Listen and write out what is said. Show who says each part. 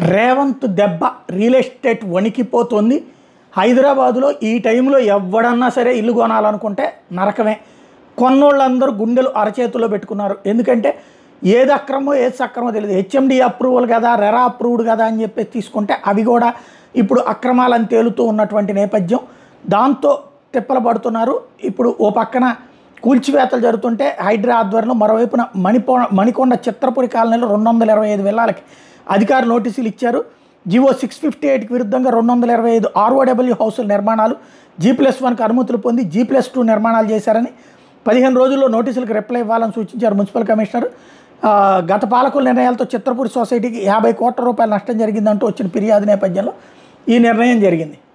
Speaker 1: రేవంత్ దెబ్బ real estate వణికిపోతుంది హైదరాబాదులో ఈ టైంలో ఎవడన్నా సరే ఇల్లు కొనాలనుకుంటే నరకమే కొన్నోళ్ళందరూ గుండెలు అరచేతుల్లో పెట్టుకున్నారు ఎందుకంటే ఏది అక్రమో ఏది సక్రమో తెలియదు హెచ్ఎండి అప్రూవల్ కదా రెరా అప్రూవ్డ్ కదా అని చెప్పి తీసుకుంటే అవి కూడా ఇప్పుడు అక్రమాలని తేలుతూ ఉన్నటువంటి నేపథ్యం దాంతో తిప్పలు పడుతున్నారు ఇప్పుడు ఓ పక్కన కూల్చివేతలు జరుగుతుంటే హైడ్రా ఆధ్వర్యంలో మరోవైపున మణిపో మణికొండ చిత్రపురి కాలనీలో రెండు వందల ఇరవై ఐదు వేలాలకి అధికారులు నోటీసులు ఇచ్చారు జివో సిక్స్ ఫిఫ్టీ ఎయిట్కి విరుద్ధంగా రెండు వందల ఇరవై ఐదు ఆర్ఓడబ్ల్యూ హౌసుల నిర్మాణాలు జీ ప్లస్ వన్కి అనుమతులు పొంది జీ ప్లస్ టూ నిర్మాణాలు చేశారని పదిహేను రోజుల్లో నోటీసులకు రిప్లై ఇవ్వాలని సూచించారు మున్సిపల్ కమిషనర్ ఆ, గత పాలకుల నిర్ణయాలతో చిత్రపూడి సొసైటీకి యాభై కోట్ల రూపాయల నష్టం జరిగిందంటూ వచ్చిన ఫిర్యాదు నేపథ్యంలో ఈ నిర్ణయం జరిగింది